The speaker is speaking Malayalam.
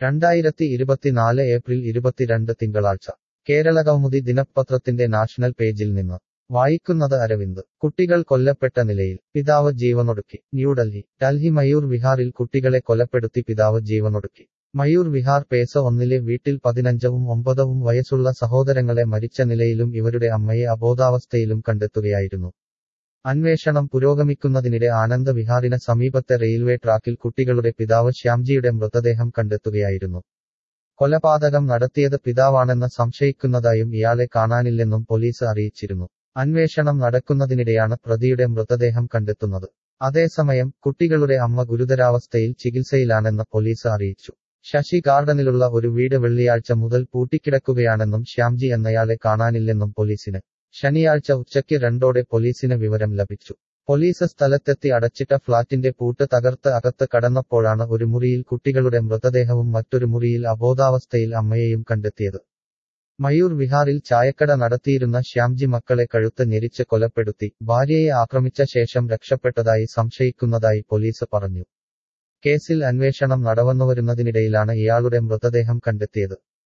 രണ്ടായിരത്തി ഇരുപത്തിനാല് ഏപ്രിൽ ഇരുപത്തിരണ്ട് തിങ്കളാഴ്ച കേരളകൗമുദി ദിനപത്രത്തിന്റെ നാഷണൽ പേജിൽ നിന്ന് വായിക്കുന്നത് അരവിന്ദ് കുട്ടികൾ കൊല്ലപ്പെട്ട നിലയിൽ പിതാവ് ജീവനൊടുക്കി ന്യൂഡൽഹി ഡൽഹി മയൂർ വിഹാറിൽ കുട്ടികളെ കൊലപ്പെടുത്തി പിതാവ് ജീവനൊടുക്കി മയൂർ വിഹാർ പേസ ഒന്നിലെ വീട്ടിൽ പതിനഞ്ചവും ഒമ്പതവും വയസ്സുള്ള സഹോദരങ്ങളെ മരിച്ച നിലയിലും ഇവരുടെ അമ്മയെ അബോധാവസ്ഥയിലും കണ്ടെത്തുകയായിരുന്നു അന്വേഷണം പുരോഗമിക്കുന്നതിനിടെ ആനന്ദ് വിഹാറിന് സമീപത്തെ റെയിൽവേ ട്രാക്കിൽ കുട്ടികളുടെ പിതാവ് ശ്യാംജിയുടെ മൃതദേഹം കണ്ടെത്തുകയായിരുന്നു കൊലപാതകം നടത്തിയത് പിതാവാണെന്ന് സംശയിക്കുന്നതായും ഇയാളെ കാണാനില്ലെന്നും പോലീസ് അറിയിച്ചിരുന്നു അന്വേഷണം നടക്കുന്നതിനിടെയാണ് പ്രതിയുടെ മൃതദേഹം കണ്ടെത്തുന്നത് അതേസമയം കുട്ടികളുടെ അമ്മ ഗുരുതരാവസ്ഥയിൽ ചികിത്സയിലാണെന്ന് പോലീസ് അറിയിച്ചു ശശി ഗാർഡനിലുള്ള ഒരു വീട് വെള്ളിയാഴ്ച മുതൽ പൂട്ടിക്കിടക്കുകയാണെന്നും ശ്യാംജി എന്നയാളെ കാണാനില്ലെന്നും പോലീസിന് ശനിയാഴ്ച ഉച്ചയ്ക്ക് രണ്ടോടെ പോലീസിന് വിവരം ലഭിച്ചു പോലീസ് സ്ഥലത്തെത്തി അടച്ചിട്ട ഫ്ളാറ്റിന്റെ പൂട്ട് തകർത്ത് അകത്ത് കടന്നപ്പോഴാണ് ഒരു മുറിയിൽ കുട്ടികളുടെ മൃതദേഹവും മറ്റൊരു മുറിയിൽ അബോധാവസ്ഥയിൽ അമ്മയെയും കണ്ടെത്തിയത് മയൂർ വിഹാറിൽ ചായക്കട നടത്തിയിരുന്ന ശ്യാംജി മക്കളെ കഴുത്ത് ഞെരിച്ച് കൊലപ്പെടുത്തി ഭാര്യയെ ആക്രമിച്ച ശേഷം രക്ഷപ്പെട്ടതായി സംശയിക്കുന്നതായി പോലീസ് പറഞ്ഞു കേസിൽ അന്വേഷണം നടവന്നുവരുന്നതിനിടയിലാണ് ഇയാളുടെ മൃതദേഹം കണ്ടെത്തിയത്